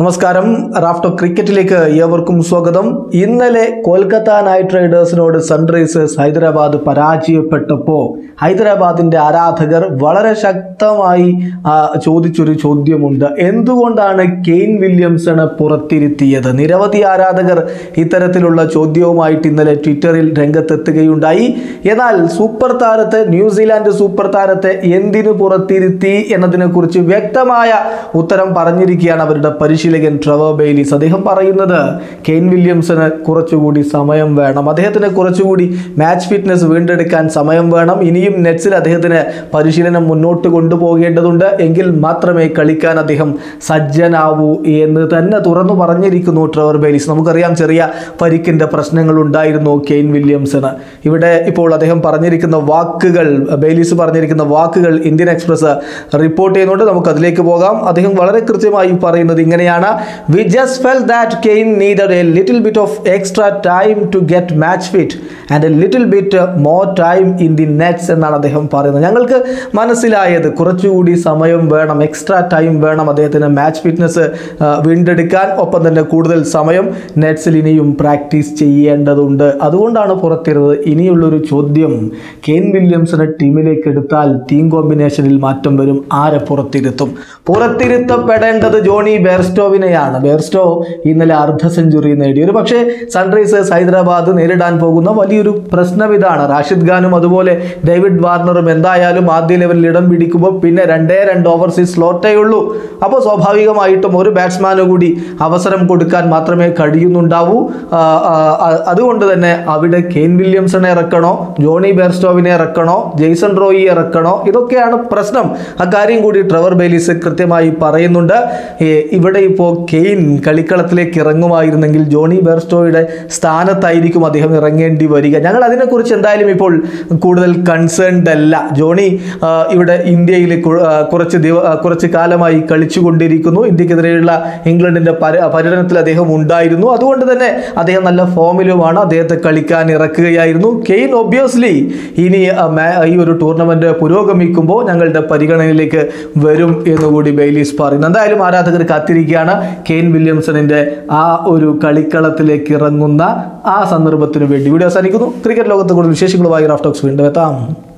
നമസ്കാരം റാഫ്റ്റോ ക്രിക്കറ്റിലേക്ക് ഏവർക്കും സ്വാഗതം ഇന്നലെ കൊൽക്കത്ത നൈറ്റ് റൈഡേഴ്സിനോട് സൺറൈസേഴ്സ് ഹൈദരാബാദ് പരാജയപ്പെട്ടപ്പോൾ ഹൈദരാബാദിന്റെ ആരാധകർ വളരെ ശക്തമായി ആ, ചോദിച്ചൊരു ചോദ്യമുണ്ട് എന്തുകൊണ്ടാണ് കെയ്ൻ വില്യംസണ് പുറത്തിരുത്തിയത് നിരവധി ആരാധകർ ഇത്തരത്തിലുള്ള ചോദ്യവുമായിട്ട് ഇന്നലെ ട്വിറ്ററിൽ രംഗത്തെത്തുകയുണ്ടായി എന്നാൽ സൂപ്പർ താരത്തെ ന്യൂസിലാൻഡ് സൂപ്പർ താരത്തെ എന്തിനു പുറത്തിരുത്തി എന്നതിനെക്കുറിച്ച് വ്യക്തമായ ഉത്തരം പറഞ്ഞിരിക്കുകയാണ് അവരുടെ പരിശീലകൻ ട്രവർ ബെയ്ലീസ് അദ്ദേഹം പറയുന്നത് കെയ്ൻ വില്യംസന് കുറച്ചുകൂടി സമയം വേണം അദ്ദേഹത്തിന് കുറച്ചുകൂടി മാച്ച് ഫിറ്റ്നസ് വീണ്ടെടുക്കാൻ സമയം വേണം ഇനിയും നെറ്റ്സിൽ അദ്ദേഹത്തിന് പരിശീലനം മുന്നോട്ട് കൊണ്ടുപോകേണ്ടതുണ്ട് എങ്കിൽ മാത്രമേ കളിക്കാൻ അദ്ദേഹം സജ്ജനാവൂ എന്ന് തന്നെ തുറന്നു പറഞ്ഞിരിക്കുന്നു ട്രവർ ബെയ്ലീസ് നമുക്കറിയാം ചെറിയ പരിക്കിൻ്റെ പ്രശ്നങ്ങൾ ഉണ്ടായിരുന്നു കെയ്ൻ വില്യംസന് ഇവിടെ ഇപ്പോൾ അദ്ദേഹം പറഞ്ഞിരിക്കുന്ന വാക്കുകൾ ബെയ്ലീസ് പറഞ്ഞിരിക്കുന്ന വാക്കുകൾ ഇന്ത്യൻ എക്സ്പ്രസ് റിപ്പോർട്ട് ചെയ്യുന്നുണ്ട് നമുക്ക് അതിലേക്ക് പോകാം അദ്ദേഹം വളരെ കൃത്യമായി പറയുന്നത് ഇങ്ങനെയാണ് we just felt that Kane needed a little bit of extra time to get match fit and a little bit more time in the nets എന്നാണ് അദ്ദേഹം പറയുന്നത് ഞങ്ങൾക്ക് മനസ്സിലായത് കുറച്ചുകൂടി സമയം വേണം എക്സ്ട്രാ ടൈം വേണം അദ്ദേഹത്തിന് മാച്ച് ഫിറ്റ്നസ് വീണ്ടെടുക്കാൻ ഒപ്പം തന്നെ കൂടുതൽ സമയം നെറ്റ്സിൽ ഇനിയും പ്രാക്ടീസ് ചെയ്യേണ്ടതുണ്ട് അതുകൊണ്ടാണ് പുറത്തിരുന്നത് ഇനിയുള്ളൊരു ചോദ്യം കെയ്ൻ വില്യംസിനെ ടീമിലേക്ക് എടുത്താൽ ടീം കോമ്പിനേഷനിൽ മാറ്റം വരും ആരെ പുറത്തിരുത്തും പുറത്തിരുത്തപ്പെടേണ്ടത് ജോണി ബെയർസ്റ്റോവിനെയാണ് ബെയർസ്റ്റോ ഇന്നലെ അർദ്ധ സെഞ്ചുറി നേടി ഒരു പക്ഷേ സൺറൈസേഴ്സ് ഹൈദരാബാദ് നേരിടാൻ പോകുന്ന വലിയൊരു പ്രശ്നം ഇതാണ് റാഷിദ് ഖാനും അതുപോലെ ഡേവിഡ് വാർണറും എന്തായാലും ആദ്യ ലെവലിൽ ഇടം പിടിക്കുമ്പോൾ പിന്നെ രണ്ടേ രണ്ട് ഓവർസീസ് സ്ലോട്ടേ ഉള്ളൂ അപ്പോൾ സ്വാഭാവികമായിട്ടും ഒരു ബാറ്റ്സ്മാന് കൂടി അവസരം കൊടുക്കാൻ മാത്രമേ കഴിയുന്നുണ്ടാവൂ ആ, ആ, ആ, അതുകൊണ്ട് തന്നെ അവിടെ കെയ്ൻ വില്യംസണെ ഇറക്കണോ ജോണി ബെയർസ്റ്റോവിനെ ഇറക്കണോ ജെയ്സൺ റോയി ഇറക്കണോ ഇതൊക്കെയാണ് പ്രശ്നം അക്കാര്യം കൂടി ട്രെവർ ബെയിലിസ് കൃത്യമായി പറയുന്നുണ്ട് ഏ, ഇവിടെ ഇപ്പോൾ കെയ്ൻ കളിക്കളത്തിലേക്ക് ഇറങ്ങുമായിരുന്നെങ്കിൽ ജോണി ബെയർസ്റ്റോയുടെ സ്ഥാനത്തായിരിക്കും അദ്ദേഹം ഇറങ്ങേണ്ടി വരിക ഞങ്ങൾ അതിനെക്കുറിച്ച് എന്തായാലും ഇപ്പോൾ കൂടുതൽ കൺസേൺഡ് അല്ല ജോണി ആ, ഇവിടെ ഇന്ത്യയിൽ കു- ആ, കുറച്ച് ദിവ ആ, കുറച്ച് കാലമായി കളിച്ചുകൊണ്ടിരിക്കുന്നു ഇന്ത്യക്കെതിരെയുള്ള ഇംഗ്ലണ്ടിന്റെ പര- പര്യടനത്തിൽ അദ്ദേഹം ഉണ്ടായിരുന്നു അതുകൊണ്ട് തന്നെ അദ്ദേഹം നല്ല ഫോമിലുമാണ് അദ്ദേഹത്തെ കളിക്കാൻ ഇറക്കുകയായിരുന്നു കെയ്ൻ ഒബ്വിയസ്ലി ഇനി ആ, മാ- ഈ ഒരു ടൂർണമെന്റ് പുരോഗമിക്കുമ്പോൾ ഞങ്ങളുടെ പരിഗണനയിലേക്ക് വരും എന്നുകൂടി ബെയ്ലീസ് പറയുന്നു എന്തായാലും ആരാധകർ കാത്തിരിക്കുകയാണ് കെയ്ൻ വില്യംസണിന്റെ ആ ഒരു കളിക്കളത്തിലേക്ക് ഇറങ്ങുന്ന ആ സന്ദർഭത്തിന് വേണ്ടി വീഡിയോ അവസാനിക്കുന്നു ക്രിക്കറ്റ് ലോകത്തെ കൂടുതൽ വിശേഷങ്ങളുമായി റാഫ്റ്റോക്സ് വീണ്ടും എത്താം